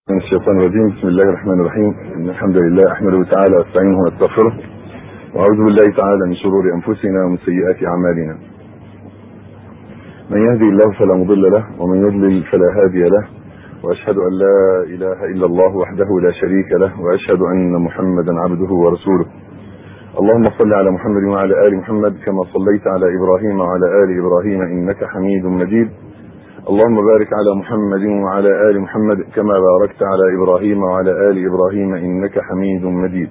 من الشيطان الرجيم بسم الله الرحمن الرحيم ان الحمد لله احمده تعالى واستعينه واستغفره واعوذ بالله تعالى من شرور انفسنا ومن سيئات اعمالنا من يهدي الله فلا مضل له ومن يضلل فلا هادي له واشهد ان لا اله الا الله وحده لا شريك له واشهد ان محمدا عبده ورسوله اللهم صل على محمد وعلى ال محمد كما صليت على ابراهيم وعلى ال ابراهيم انك حميد مجيد اللهم بارك على محمد وعلى آل محمد كما باركت على إبراهيم وعلى آل إبراهيم إنك حميد مجيد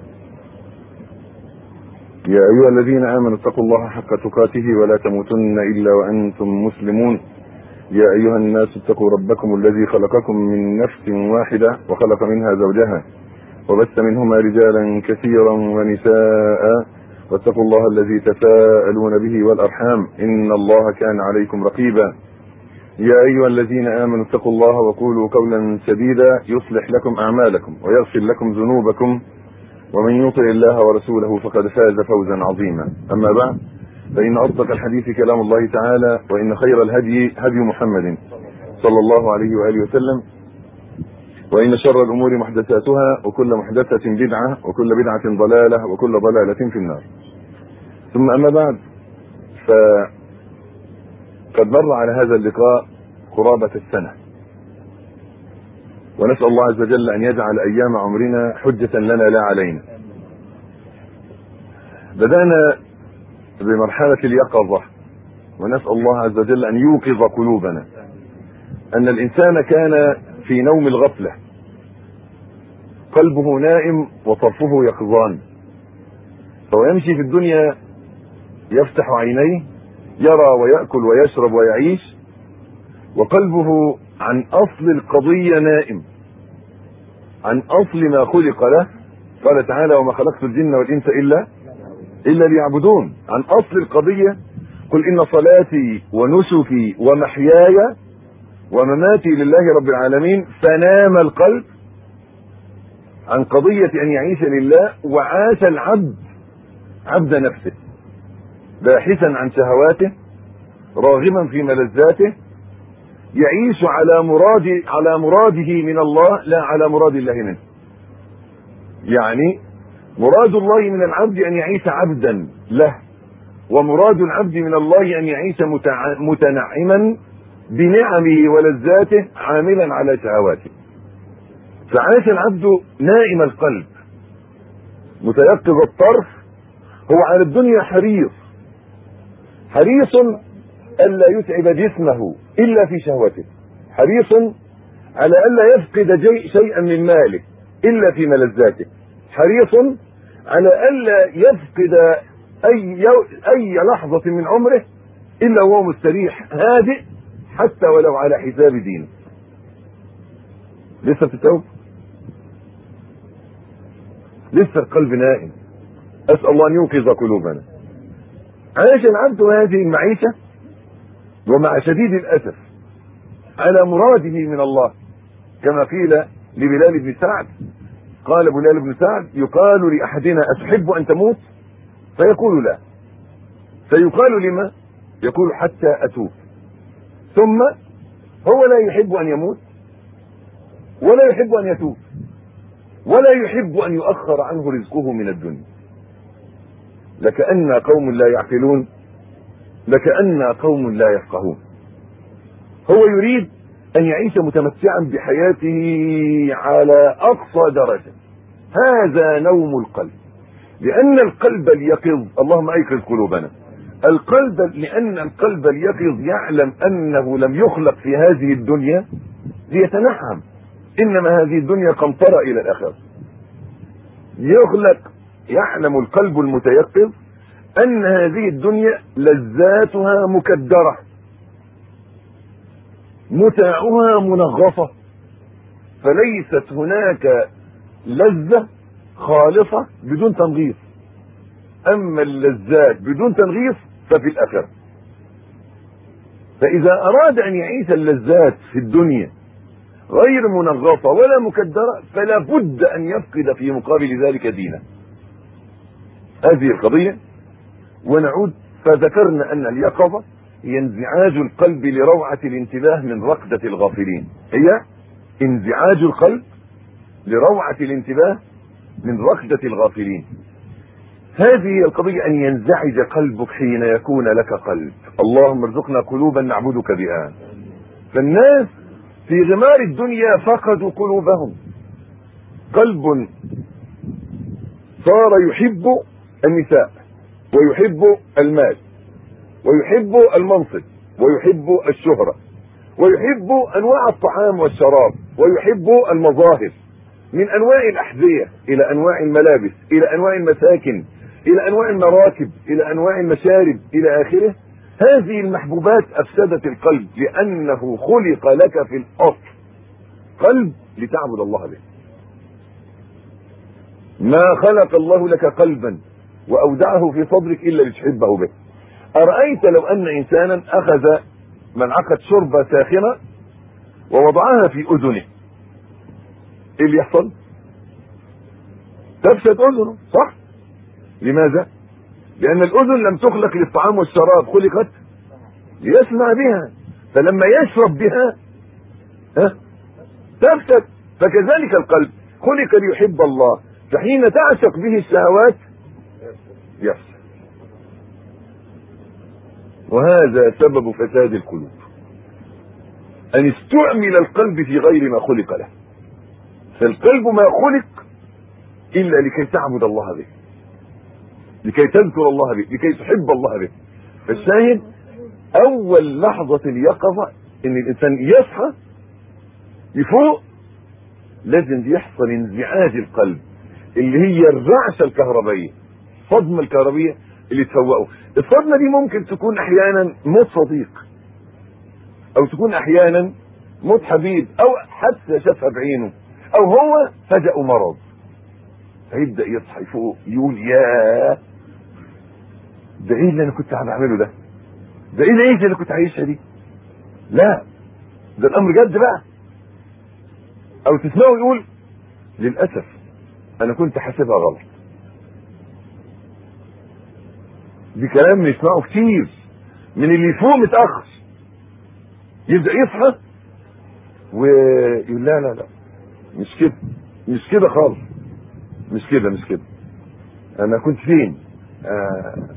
يا أيها الذين آمنوا اتقوا الله حق تقاته ولا تموتن إلا وأنتم مسلمون يا أيها الناس اتقوا ربكم الذي خلقكم من نفس واحدة وخلق منها زوجها وبث منهما رجالا كثيرا ونساء واتقوا الله الذي تساءلون به والأرحام إن الله كان عليكم رقيبا يا أيها الذين آمنوا اتقوا الله وقولوا قولا سديدا يصلح لكم أعمالكم ويغفر لكم ذنوبكم ومن يطع الله ورسوله فقد فاز فوزا عظيما أما بعد فإن أصدق الحديث كلام الله تعالى وإن خير الهدي هدي محمد صلى الله عليه وآله وسلم وإن شر الأمور محدثاتها وكل محدثة بدعة وكل بدعة ضلالة وكل ضلالة في النار ثم أما بعد ف قد مر على هذا اللقاء قرابة السنة ونسأل الله عز وجل أن يجعل أيام عمرنا حجة لنا لا علينا بدأنا بمرحلة اليقظة ونسأل الله عز وجل أن يوقظ قلوبنا أن الإنسان كان في نوم الغفلة قلبه نائم وطرفه يقظان فهو يمشي في الدنيا يفتح عينيه يرى ويأكل ويشرب ويعيش وقلبه عن أصل القضية نائم عن أصل ما خلق له قال تعالى وما خلقت الجن والإنس إلا إلا ليعبدون عن أصل القضية قل إن صلاتي ونسكي ومحياي ومماتي لله رب العالمين فنام القلب عن قضية أن يعيش لله وعاش العبد عبد نفسه باحثا عن شهواته راغبا في ملذاته يعيش على مراد على مراده من الله لا على مراد الله منه يعني مراد الله من العبد ان يعيش عبدا له ومراد العبد من الله ان يعيش متنعما بنعمه ولذاته عاملا على شهواته فعاش العبد نائم القلب متيقظ الطرف هو على الدنيا حريص حريص الا يتعب جسمه الا في شهوته حريص على الا يفقد شيئا من ماله الا في ملذاته حريص على الا يفقد اي اي لحظه من عمره الا وهو مستريح هادئ حتى ولو على حساب دينه لسه بتتوب لسه القلب نائم اسال الله ان يوقظ قلوبنا عاش العبد هذه المعيشة ومع شديد الأسف على مراده من الله كما قيل لبلال بن سعد قال بلال بن سعد يقال لأحدنا أتحب أن تموت فيقول لا فيقال لما يقول حتى أتوب ثم هو لا يحب أن يموت ولا يحب أن يتوب ولا يحب أن يؤخر عنه رزقه من الدنيا لكأن قوم لا يعقلون لكأن قوم لا يفقهون هو يريد أن يعيش متمتعا بحياته على أقصى درجة هذا نوم القلب لأن القلب اليقظ اللهم أيقظ قلوبنا القلب لأن القلب اليقظ يعلم أنه لم يخلق في هذه الدنيا ليتنعم إنما هذه الدنيا قنطرة إلى الآخرة يخلق يعلم القلب المتيقظ ان هذه الدنيا لذاتها مكدره متاعها منغصه فليست هناك لذه خالصه بدون تنغيص اما اللذات بدون تنغيص ففي الاخره فاذا اراد ان يعيش اللذات في الدنيا غير منغصه ولا مكدره فلا بد ان يفقد في مقابل ذلك دينه هذه القضية ونعود فذكرنا أن اليقظة هي انزعاج القلب لروعة الانتباه من رقدة الغافلين هي انزعاج القلب لروعة الانتباه من ركضة الغافلين هذه هي القضية أن ينزعج قلبك حين يكون لك قلب اللهم ارزقنا قلوبا نعبدك بها فالناس في غمار الدنيا فقدوا قلوبهم قلب صار يحب النساء ويحب المال ويحب المنصب ويحب الشهرة ويحب انواع الطعام والشراب ويحب المظاهر من انواع الاحذية الى انواع الملابس الى انواع المساكن الى انواع المراكب الى انواع المشارب الى اخره هذه المحبوبات افسدت القلب لانه خلق لك في الاصل قلب لتعبد الله به ما خلق الله لك قلبا واودعه في صدرك الا لتحبه به ارايت لو ان انسانا اخذ ملعقه شوربه ساخنه ووضعها في اذنه ايه اللي يحصل تفسد اذنه صح لماذا لان الاذن لم تخلق للطعام والشراب خلقت ليسمع بها فلما يشرب بها ها تفسد فكذلك القلب خلق ليحب الله فحين تعشق به الشهوات يفسد وهذا سبب فساد القلوب ان استعمل القلب في غير ما خلق له فالقلب ما خلق الا لكي تعبد الله به لكي تذكر الله به لكي تحب الله به فالشاهد اول لحظة اليقظة ان الانسان يصحى يفوق لازم يحصل انزعاج القلب اللي هي الرعشة الكهربائية الصدمة الكهربائية اللي تفوقه الصدمة دي ممكن تكون احيانا موت صديق او تكون احيانا موت حبيب او حتى شافها بعينه او هو فجأه مرض فيبدأ يصحى يفوق يقول ياه ده ايه اللي انا كنت عم اعمله ده ده ايه العيش اللي كنت عايشها دي لا ده الامر جد بقى او تسمعه يقول للاسف انا كنت حاسبها غلط دي كلام نسمعه كتير من اللي يفوق متاخر يبدا يصحى ويقول لا لا لا مش كده مش كده خالص مش كده مش كده انا كنت فين آه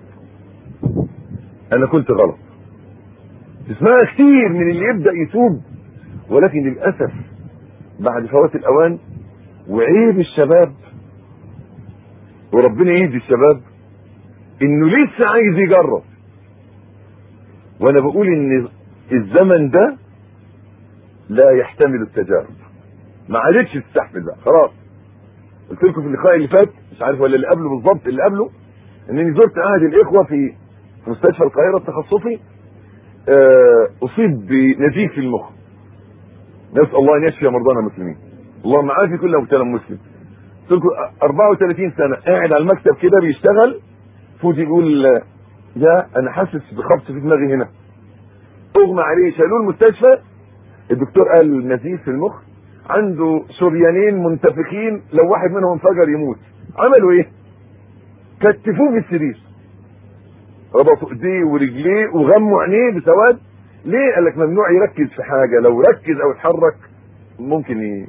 انا كنت غلط تسمعها كتير من اللي يبدا يتوب ولكن للاسف بعد فوات الاوان وعيب الشباب وربنا يهدي الشباب انه لسه عايز يجرب وانا بقول ان الزمن ده لا يحتمل التجارب ما عادتش تستحمل بقى خلاص قلت لكم في اللقاء اللي فات مش عارف ولا اللي قبله بالظبط اللي قبله انني زرت احد الاخوه في مستشفى القاهره التخصصي اصيب بنزيف في المخ نسال الله ان يشفي مرضانا المسلمين اللهم عافي كل مبتلى مسلم قلت لكم 34 سنه قاعد على المكتب كده بيشتغل فوت يقول لا انا حاسس بخبط في دماغي هنا اغمى عليه شالوه المستشفى الدكتور قال نزيف في المخ عنده شريانين منتفخين لو واحد منهم انفجر يموت عملوا ايه كتفوه في السرير ربطوا ايديه ورجليه وغموا عينيه بسواد ليه قال لك ممنوع يركز في حاجه لو ركز او اتحرك ممكن ي...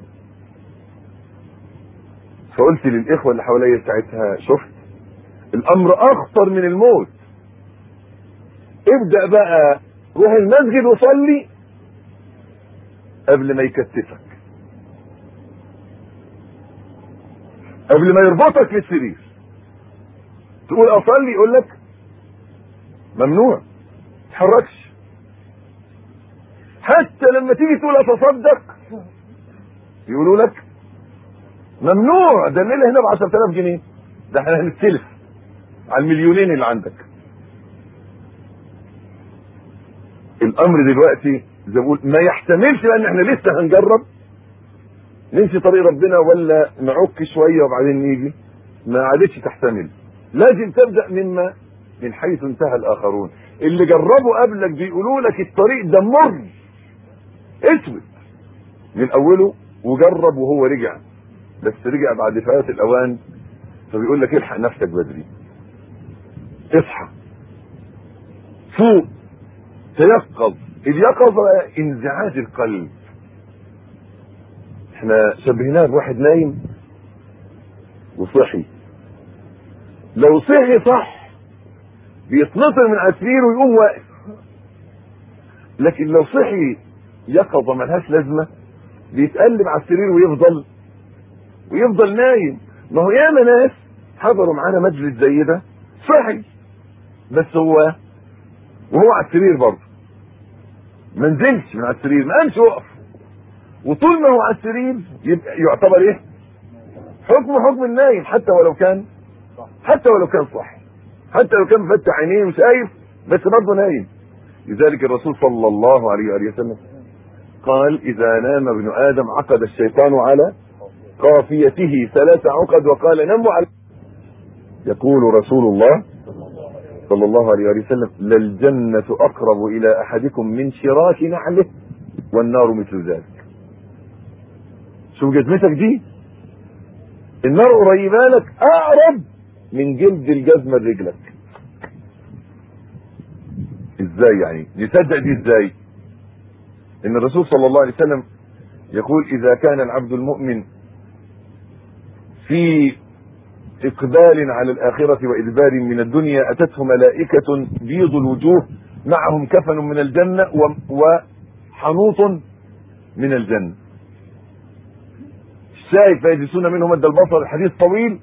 فقلت للاخوه اللي حواليا ساعتها شفت الامر اخطر من الموت ابدا بقى روح المسجد وصلي قبل ما يكتفك قبل ما يربطك في السرير تقول اصلي يقول لك ممنوع تحركش حتى لما تيجي تقول اتصدق يقولوا لك ممنوع ده الليله هنا ب 10000 جنيه ده احنا هنستلف على المليونين اللي عندك الامر دلوقتي زي بقول ما يحتملش لان احنا لسه هنجرب نمشي طريق ربنا ولا نعك شويه وبعدين نيجي ما عادتش تحتمل لازم تبدا مما من حيث انتهى الاخرون اللي جربوا قبلك بيقولوا لك الطريق ده مر اسود من اوله وجرب وهو رجع بس رجع بعد فوات الاوان فبيقول لك الحق نفسك بدري اصحى فوق تيقظ اليقظه انزعاج القلب احنا شبهناه بواحد نايم وصحي لو صحي صح بيتنطر من على السرير ويقوم واقف لكن لو صحي يقظه ملهاش لازمه بيتقلب على السرير ويفضل ويفضل نايم ما هو ياما ناس حضروا معانا مجلس زي ده صحي بس هو وهو على السرير برضه ما نزلش من على السرير ما قامش وقف وطول ما هو على السرير يبقى يعتبر ايه؟ حكمه حكم النايم حتى ولو كان حتى ولو كان صح حتى لو كان مفتح عينيه وشايف بس برضه نايم لذلك الرسول صلى الله عليه وآله وسلم قال إذا نام ابن آدم عقد الشيطان على قافيته ثلاث عقد وقال نموا على يقول رسول الله صلى الله عليه وآله وسلم للجنة أقرب إلى أحدكم من شراك نعله والنار مثل ذلك شوف جزمتك دي النار قريبة لك أقرب من جلد الجزمة لرجلك ازاي يعني نصدق دي ازاي ان الرسول صلى الله عليه وسلم يقول اذا كان العبد المؤمن في اقبال على الاخره وادبار من الدنيا اتته ملائكه بيض الوجوه معهم كفن من الجنه وحنوط من الجنه الشاهد فيجلسون منه مد البصر الحديث طويل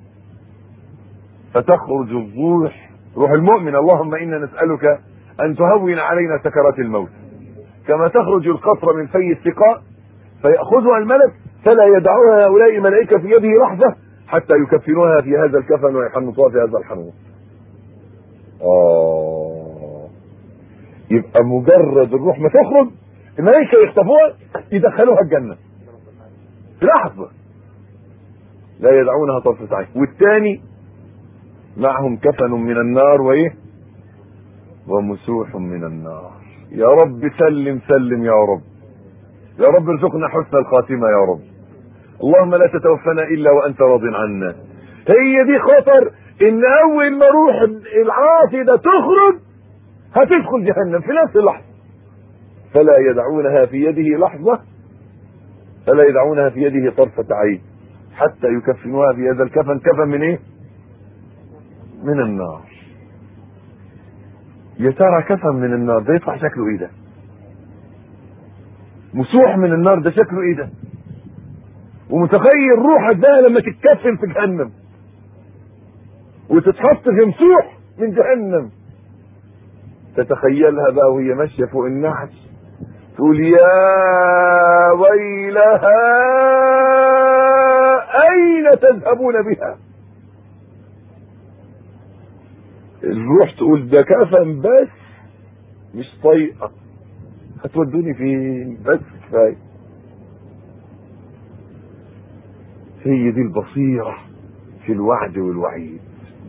فتخرج الروح روح المؤمن اللهم انا نسالك ان تهون علينا سكرات الموت كما تخرج القطره من في السقاء فياخذها الملك فلا يدعوها هؤلاء الملائكه في يده لحظه حتى يكفنوها في هذا الكفن ويحنطوها في هذا الحنوط اه يبقى مجرد الروح ما تخرج الملائكه يخطفوها يدخلوها الجنه في لحظه لا يدعونها طرفة عين والثاني معهم كفن من النار وايه ومسوح من النار يا رب سلم سلم يا رب يا رب ارزقنا حسن الخاتمة يا رب اللهم لا تتوفنا الا وانت راض عنا هي دي خطر ان اول ما روح العاصي ده تخرج هتدخل جهنم في نفس اللحظة فلا يدعونها في يده لحظة فلا يدعونها في يده طرفة عين حتى يكفنوها في هذا الكفن كفن من ايه من النار يا ترى كفن من النار ده يطلع شكله ايه ده مسوح من النار ده شكله ايه ده ومتخيل روحك ده لما تتكفن في جهنم وتتحط في مسوح من جهنم تتخيلها بقى وهي ماشيه فوق النحس تقول يا ويلها اين تذهبون بها الروح تقول ده كفن بس مش طايقه هتودوني فين بس كفايه هي دي البصيره في الوعد والوعيد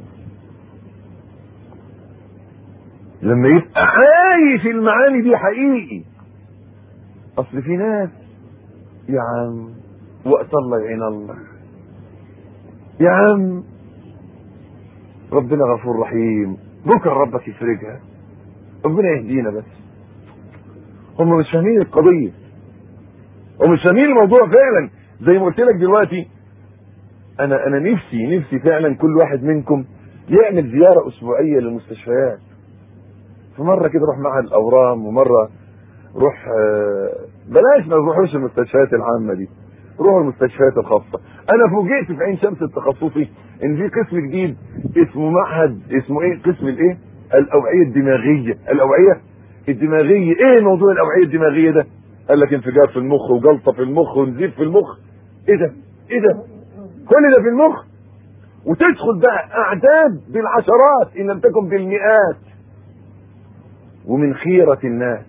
لما يبقى عايش المعاني دي حقيقي اصل في ناس يا عم وقت الله يعين الله يا عم ربنا غفور رحيم بكره ربك يفرجها ربنا يهدينا بس هم مش فاهمين القضيه هم مش فاهمين الموضوع فعلا زي ما قلت لك دلوقتي انا انا نفسي نفسي فعلا كل واحد منكم يعمل زياره اسبوعيه للمستشفيات في مره كده روح معهد الاورام ومره روح بلاش ما نروحوش المستشفيات العامه دي روحوا المستشفيات الخاصه انا فوجئت في عين شمس التخصصي ان في قسم جديد اسمه معهد اسمه ايه قسم الايه الاوعيه الدماغيه الاوعيه الدماغيه ايه موضوع الاوعيه الدماغيه ده قال لك انفجار في المخ وجلطه في المخ ونزيف في المخ ايه ده ايه ده كل ده في المخ وتدخل بقى اعداد بالعشرات ان لم تكن بالمئات ومن خيره الناس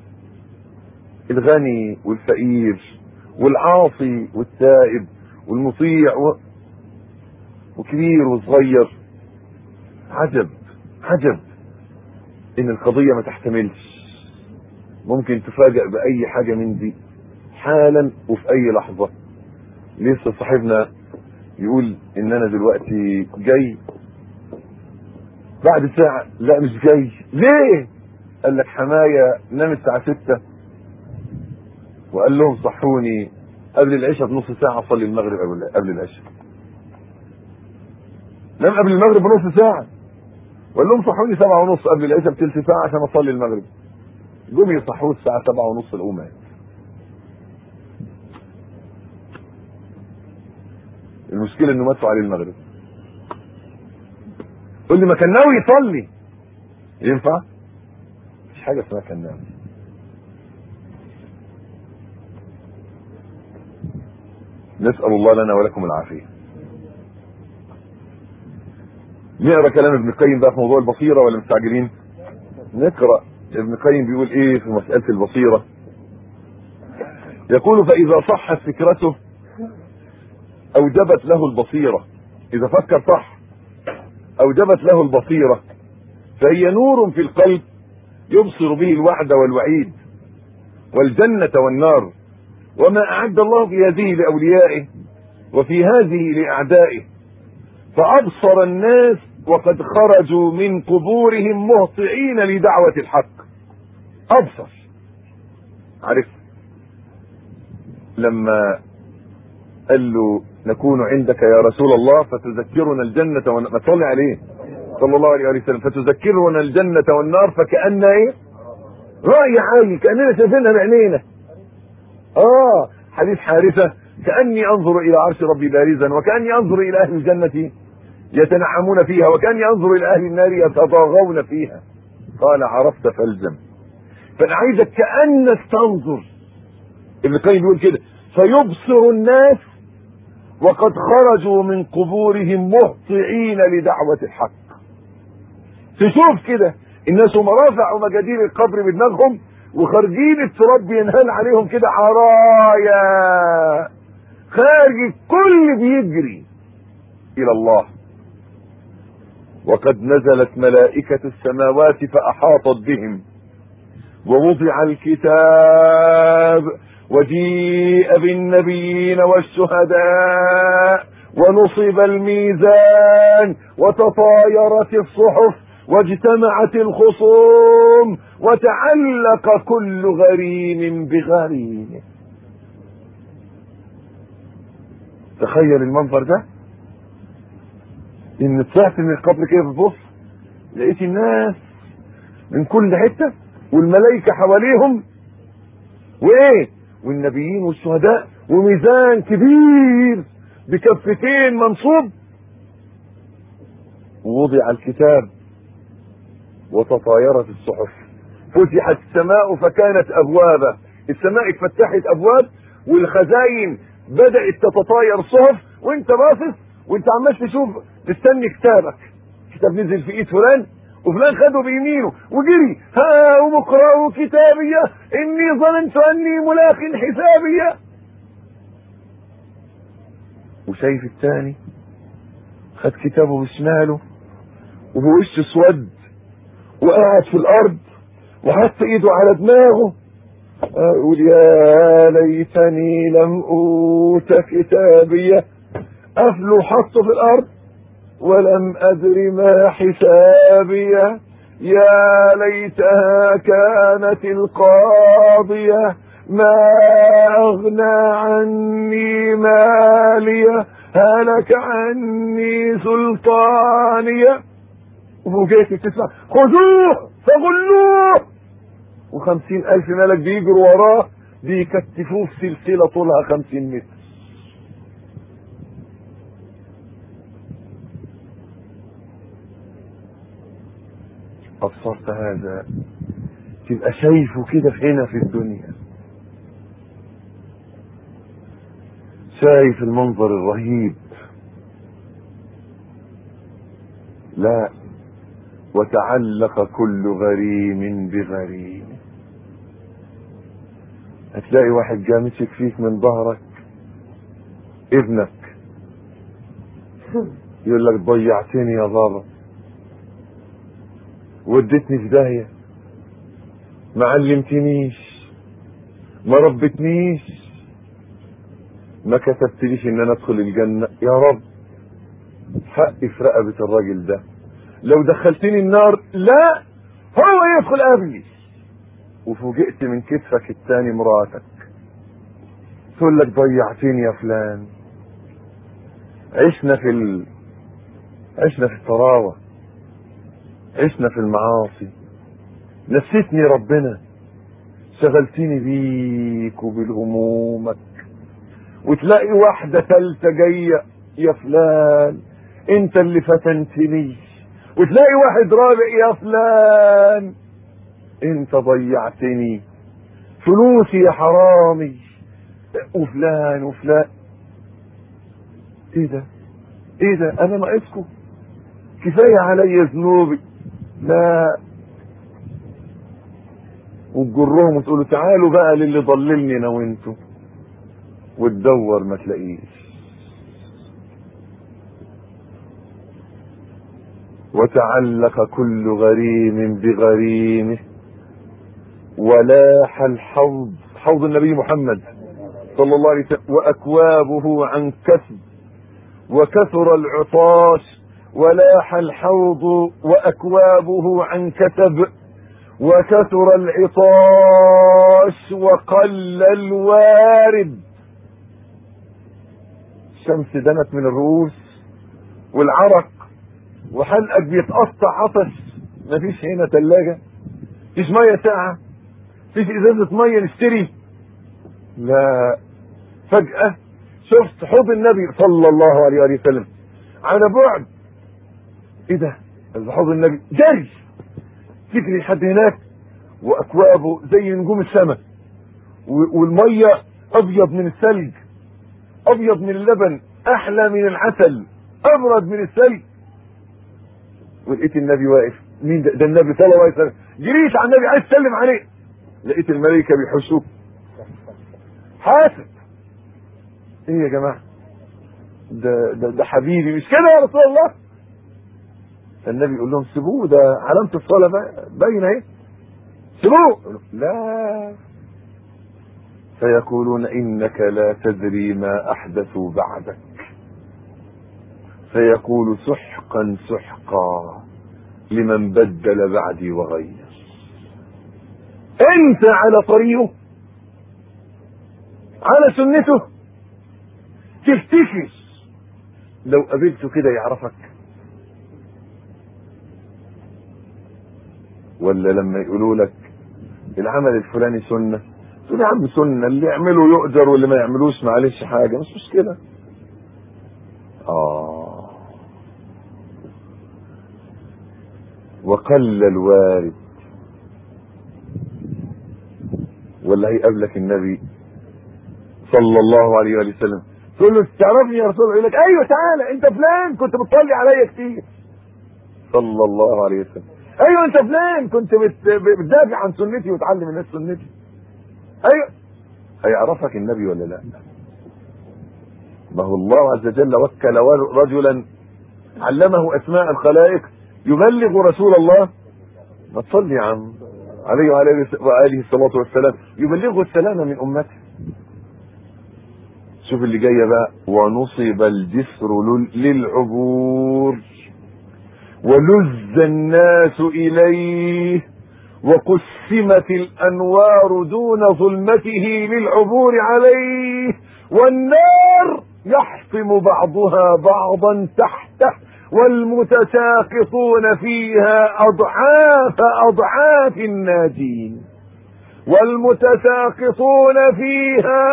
الغني والفقير والعاصي والتائب والمطيع و... وكبير وصغير عجب عجب ان القضية ما تحتملش ممكن تفاجأ بأي حاجة من دي حالا وفي أي لحظة لسه صاحبنا يقول إن أنا دلوقتي جاي بعد ساعة لا مش جاي ليه؟ قال لك حماية نام الساعة ستة وقال لهم صحوني قبل العشاء بنص ساعة صلي المغرب قبل قبل العشاء نام قبل المغرب بنص ساعة وقال لهم صحوني سبعة ونص قبل العشاء بثلث ساعة عشان أصلي المغرب جم يصحوه الساعة سبعة ونص الأم مات المشكلة إنه ماتوا عليه المغرب قول لي ما كان ناوي يصلي ينفع؟ مفيش حاجة اسمها كان ناوي نسأل الله لنا ولكم العافية نقرا كلام ابن القيم بقى في موضوع البصيرة ولا مستعجلين نقرا ابن القيم بيقول ايه في مسألة البصيرة يقول فإذا صحت فكرته أوجبت له البصيرة إذا فكر صح أوجبت له البصيرة فهي نور في القلب يبصر به الوعد والوعيد والجنة والنار وما أعد الله في هذه لأوليائه وفي هذه لأعدائه فأبصر الناس وقد خرجوا من قبورهم مهطعين لدعوة الحق أبصر عارف لما قال له نكون عندك يا رسول الله فتذكرنا الجنة ون... ما تصلي عليه صلى الله عليه وسلم فتذكرنا الجنة والنار فكأن ايه رأي عالي كأننا شايفينها بعينينا اه حديث حارثة كأني انظر الى عرش ربي بارزا وكأني انظر الى اهل الجنة يتنعمون فيها وكأني انظر الى اهل النار يتضاغون فيها قال عرفت فالزم فانا عايزك كأنك تنظر ابن القيم بيقول كده فيبصر الناس وقد خرجوا من قبورهم مهطعين لدعوة الحق تشوف كده الناس هم رفعوا مجادير القبر بدماغهم وخارجين التراب بينهال عليهم كده عرايا خارج الكل بيجري الى الله وقد نزلت ملائكة السماوات فأحاطت بهم ووضع الكتاب وجيء بالنبيين والشهداء ونصب الميزان وتطايرت الصحف واجتمعت الخصوم وتعلق كل غريم بغريمه تخيل المنظر ده ان طلعت من القبر كده بتبص لقيت الناس من كل حته والملائكه حواليهم وايه والنبيين والشهداء وميزان كبير بكفتين منصوب ووضع الكتاب وتطايرت الصحف فتحت السماء فكانت ابوابا السماء اتفتحت ابواب والخزاين بدات تتطاير الصحف وانت باصص وانت عمال تشوف تستني كتابك كتاب نزل في ايد فلان وفلان خده بيمينه وجري ها اقرأوا كتابية اني ظننت اني ملاق حسابية وشايف الثاني خد كتابه بشماله وهو وش اسود وقاعد في الارض وحط ايده على دماغه اقول يا ليتني لم اوت كتابيه قفله حطه في الارض ولم أدر ما حسابيه يا ليتها كانت القاضية ما أغنى عني مالية هلك عني سلطانية وفوجئت بتسمع خذوه فغلوه وخمسين ألف ملك بيجروا وراه بيكتفوه في سلسلة طولها خمسين متر أبصرت هذا تبقى شايفه كده في هنا في الدنيا شايف المنظر الرهيب لا وتعلق كل غريم بغريم هتلاقي واحد جاي مسك فيك من ظهرك ابنك يقول لك ضيعتني يا بابا ودتني في داهية ما علمتنيش ما ربتنيش ما كتبتليش ان انا ادخل الجنة يا رب حقي في رقبة الراجل ده لو دخلتني النار لا هو يدخل قبلي وفوجئت من كتفك التاني مراتك تقول لك ضيعتني يا فلان عشنا في ال... عشنا في الطراوة عشنا في المعاصي نسيتني ربنا شغلتني بيك وبالهمومك وتلاقي واحدة تالتة جاية يا فلان انت اللي فتنتني وتلاقي واحد رابع يا فلان انت ضيعتني فلوسي يا حرامي وفلان وفلان ايه ده ايه ده انا ناقصكم كفايه عليا ذنوبي لا وتجرهم وتقولوا تعالوا بقى للي ضللني انا وانتوا وتدور ما تلاقيش وتعلق كل غريم بغريمه ولاح الحوض حوض النبي محمد صلى الله عليه وسلم واكوابه عن كسب وكثر العطاش ولاح الحوض واكوابه عن كسب وكثر العطاش وقل الوارد الشمس دنت من الرؤوس والعرق وحلقك بيتقطع عطش مفيش هنا ثلاجة مفيش مية ساعة مفيش ازازة مية نشتري لا فجأة شفت حوض النبي صلى الله عليه وآله وسلم على بعد ايه ده ده حوض النبي جري تجري لحد هناك واكوابه زي نجوم السماء والميه ابيض من الثلج ابيض من اللبن احلى من العسل ابرد من الثلج ولقيت النبي واقف مين ده, ده النبي صلى الله عليه وسلم جريت على النبي عايز اسلم عليه لقيت الملائكه بيحشوه حاسب ايه يا جماعه ده ده ده حبيبي مش كده يا رسول الله النبي يقول لهم سيبوه ده علامه الصلاه باينه اهي سيبوه لا فيقولون انك لا تدري ما احدثوا بعدك فيقول سحقا سحقا لمن بدل بعدي وغير انت على طريقه على سنته تفتكر لو قابلته كده يعرفك ولا لما يقولوا لك العمل الفلاني سنه تقول يا عم سنه اللي يعمله يؤجر واللي ما يعملوش معلش حاجه مش مشكله اه وقل الوارد ولا هيقابلك النبي صلى الله عليه وآله وسلم تقول له تعرفني يا رسول الله يقول لك ايوه تعالى انت فلان كنت بتصلي عليا كتير صلى الله عليه وسلم ايوه انت فلان كنت بت... بتدافع عن سنتي وتعلم الناس سنتي ايوه هيعرفك النبي ولا لا ما هو الله عز وجل وكل رجلا علمه اسماء الخلائق يبلغ رسول الله ما تصلي يا عم عليه وآله الصلاة والسلام يبلغه السلام من أمته شوف اللي جاية بقى ونصب الجسر للعبور ولز الناس إليه وقسمت الأنوار دون ظلمته للعبور عليه والنار يحطم بعضها بعضا تحته والمتساقطون فيها أضعاف أضعاف الناجين والمتساقطون فيها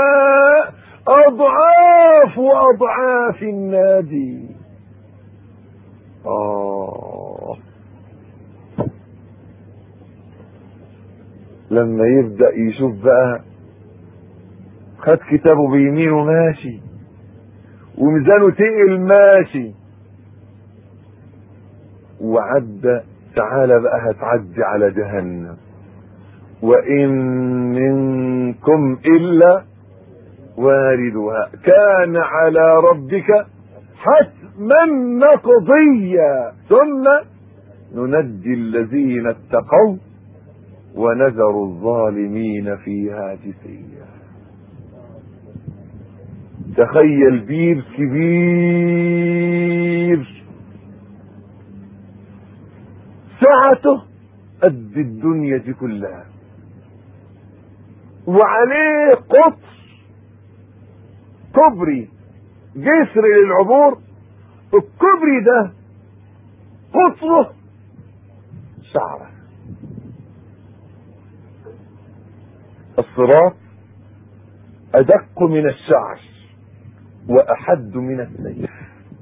أضعاف أضعاف الناجين آه لما يبدأ يشوف بقى خد كتابه بيمينه ماشي وميزانه تقل ماشي وعدى تعالى بقى هتعدي على جهنم وإن منكم إلا واردها كان على ربك حتما مقضيا ثم ننجي الذين اتقوا ونذر الظالمين فيها جثيا تخيل بير كبير سعته قد الدنيا دي كلها وعليه قطر كوبري جسر للعبور الكوبري ده قطره شعره الصراط ادق من الشعر واحد من السيف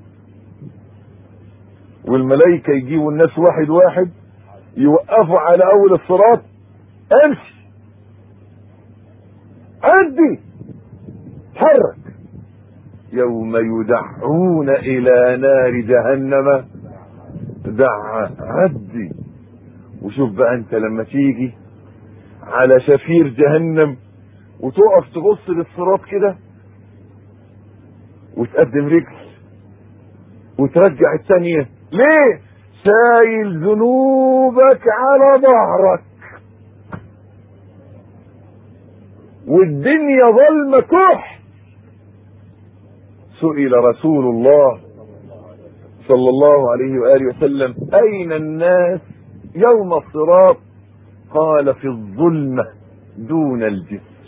والملائكه يجيبوا الناس واحد واحد يوقفوا على اول الصراط امشي عدي حرك يوم يدعون الى نار جهنم دع عدي وشوف بقى انت لما تيجي على شفير جهنم وتقف تبص للصراط كده وتقدم رجل وترجع الثانية ليه شايل ذنوبك على ظهرك والدنيا ظلمة كح سئل رسول الله صلى الله عليه وآله وسلم أين الناس يوم الصراط قال في الظلمة دون الجسر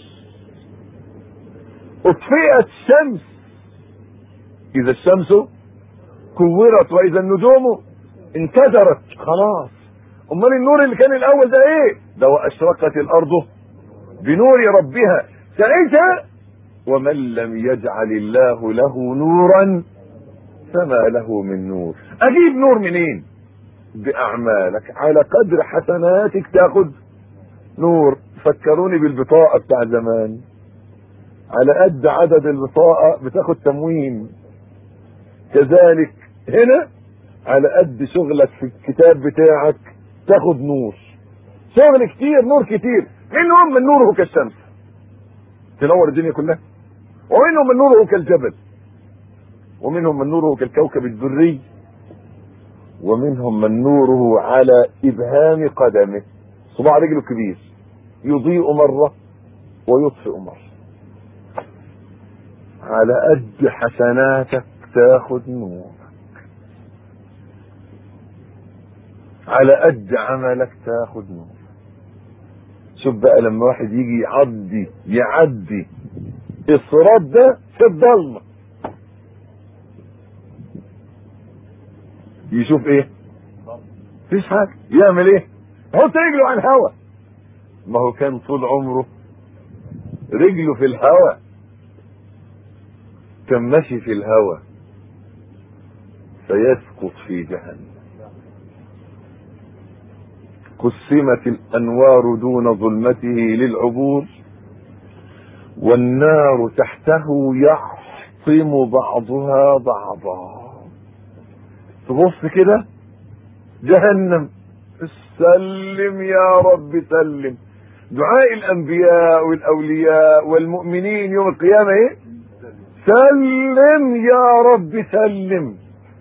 اطفئت الشمس اذا الشمس كورت واذا النجوم انكدرت خلاص امال النور اللي كان الاول ده ايه ده واشرقت الارض بنور ربها ساعتها ومن لم يجعل الله له نورا فما له من نور اجيب نور منين باعمالك على قدر حسناتك تاخد نور فكروني بالبطاقه بتاع زمان على قد عدد البطاقه بتاخد تموين كذلك هنا على قد شغلك في الكتاب بتاعك تاخد نور شغل كتير نور كتير منهم من نوره كالشمس تنور الدنيا كلها ومنهم من نوره كالجبل ومنهم من نوره كالكوكب الذري ومنهم من نوره على ابهام قدمه صباع رجله كبير يضيء مره ويطفئ مره على قد حسناتك تاخد نورك على قد عملك تاخد نور شوف بقى لما واحد يجي يعدي يعدي الصراط ده في الضلمه يشوف ايه مفيش حاجه يعمل ايه يحط رجله على الهواء ما هو كان طول عمره رجله في الهواء كان ماشي في الهواء فيسقط في جهنم قسمت الانوار دون ظلمته للعبور والنار تحته يحطم بعضها بعضا تبص كده جهنم سلم يا رب سلم دعاء الانبياء والاولياء والمؤمنين يوم القيامه ايه سلم يا رب سلم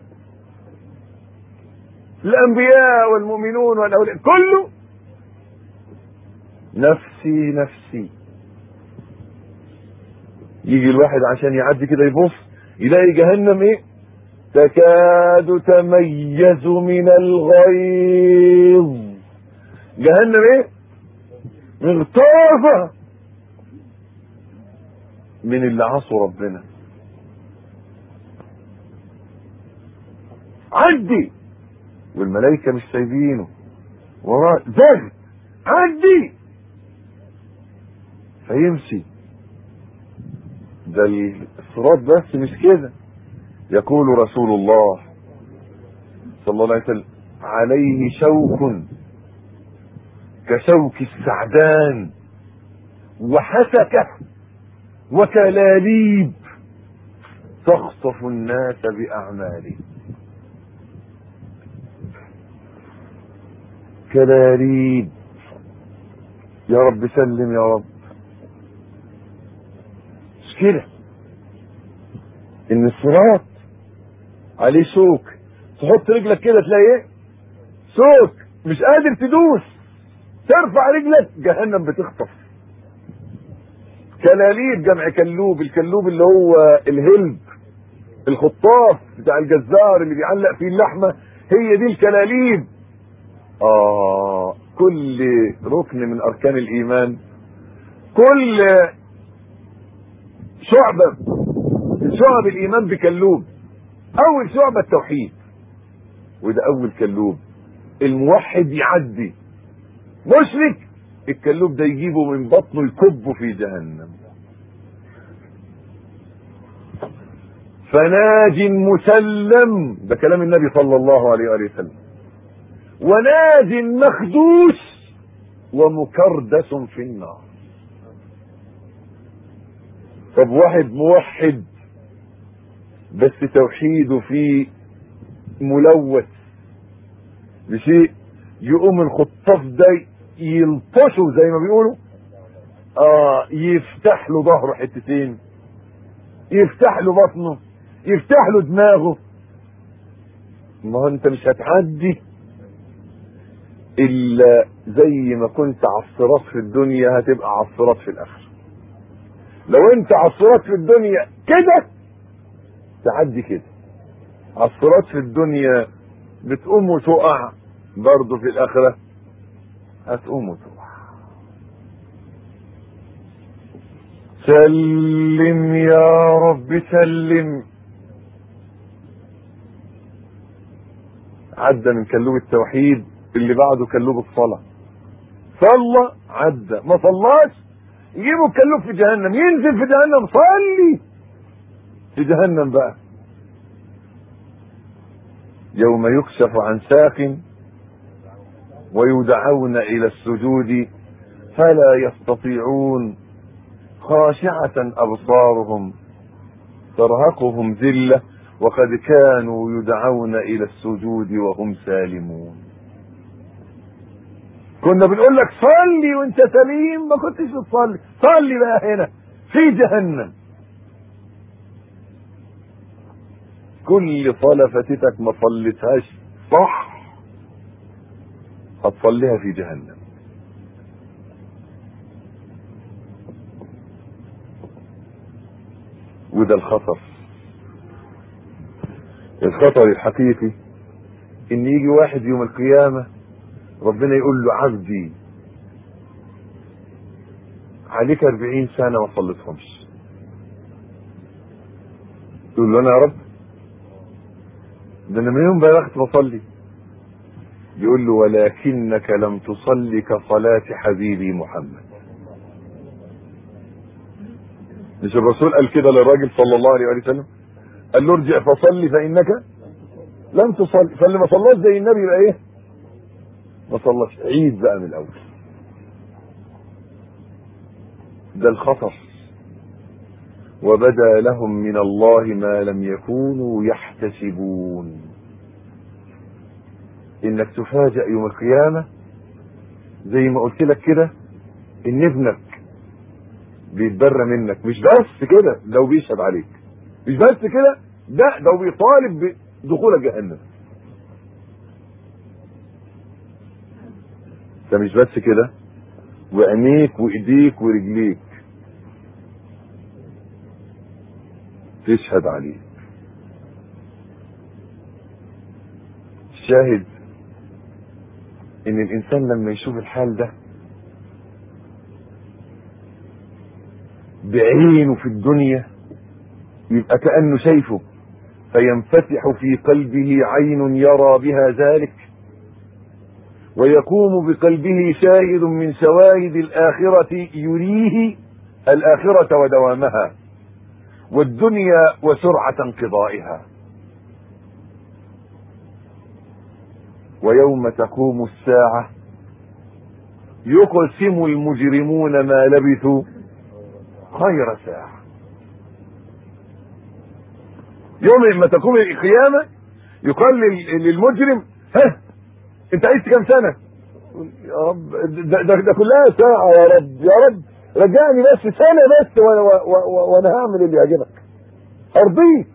الانبياء والمؤمنون والاولياء كله نفسي نفسي يجي الواحد عشان يعدي كده يبص يلاقي جهنم ايه تكاد تميز من الغيظ جهنم ايه مغترفة من اللي عصوا ربنا عدي والملائكة مش سايبينه وراه زغ عدي فيمشي ده الصراط بس مش كده يقول رسول الله صلى الله عليه وسلم عليه شوك كشوك السعدان وحسكة وكلاليب تخطف الناس بأعمالهم كلاليب يا رب سلم يا رب مشكلة ان الصراط عليه شوك تحط رجلك كده تلاقي ايه شوك مش قادر تدوس ترفع رجلك جهنم بتخطف كلاليب جمع كلوب الكلوب اللي هو الهلب الخطاف بتاع الجزار اللي بيعلق فيه اللحمة هي دي الكلاليب اه كل ركن من اركان الايمان كل شعبة شعب الايمان بكلوب اول شعبة التوحيد وده اول كلوب الموحد يعدي مشرك الكلوب ده يجيبه من بطنه يكبه في جهنم فناج مسلم ده كلام النبي صلى الله عليه وآله وسلم وناج مخدوش ومكردس في النار طب واحد موحد بس توحيده فيه ملوث بشيء يقوم الخطاف ده يلطشه زي ما بيقولوا اه يفتح له ظهره حتتين يفتح له بطنه يفتح له دماغه ما هو انت مش هتعدي الا زي ما كنت عصرات في الدنيا هتبقى عصرات في الاخره لو انت عصرات في الدنيا كده تعدي كده عصرات في الدنيا بتقوم وتقع برضه في الاخره هتقوم وتقع سلم يا رب سلم عدى من كلوب التوحيد اللي بعده كلوب الصلاة صلى عدى ما صلاش يجيبوا الكلوب في جهنم ينزل في جهنم صلي في جهنم بقى يوم يكشف عن ساق ويدعون الى السجود فلا يستطيعون خاشعة ابصارهم ترهقهم ذلة وقد كانوا يدعون الى السجود وهم سالمون كنا بنقول لك صلي وانت سليم ما كنتش بتصلي صلي بقى هنا في جهنم كل صلاة فاتتك ما صليتهاش صح هتصليها في جهنم وده الخطر الخطر الحقيقي ان يجي واحد يوم القيامة ربنا يقول له عبدي عليك اربعين سنة ما صليتهمش يقول له انا يا رب ده انا من يوم بلغت بصلي يقول له ولكنك لم تصلي كصلاة حبيبي محمد مش الرسول قال كده للراجل صلى الله عليه وسلم قال له ارجع فصلي فانك لم تصلي فاللي ما صلاش زي النبي يبقى ايه ما صلاش عيد بقى من الاول ده الخطر وبدا لهم من الله ما لم يكونوا يحتسبون انك تفاجأ يوم القيامة زي ما قلت لك كده ان ابنك بيتبرى منك مش بس كده لو بيشهد عليك مش بس كده ده ده بيطالب بدخول جهنم ده مش بس كده وعينيك وايديك ورجليك تشهد عليه الشاهد ان الانسان لما يشوف الحال ده بعينه في الدنيا يبقى كأنه شايفه فينفتح في قلبه عين يرى بها ذلك ويقوم بقلبه شاهد من شواهد الآخرة يريه الآخرة ودوامها والدنيا وسرعة انقضائها ويوم تقوم الساعة يقسم المجرمون ما لبثوا خير ساعة يوم ما تقوم القيامة يقال للمجرم ها انت عشت كم سنة يا رب ده, ده, ده كلها ساعة يا رب يا رب رجعني بس سنة بس وانا, وانا هعمل اللي يعجبك ارضيك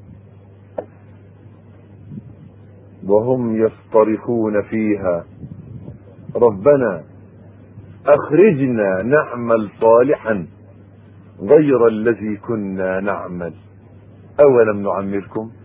وهم يصطرخون فيها ربنا اخرجنا نعمل صالحا غير الذي كنا نعمل اولم نعمركم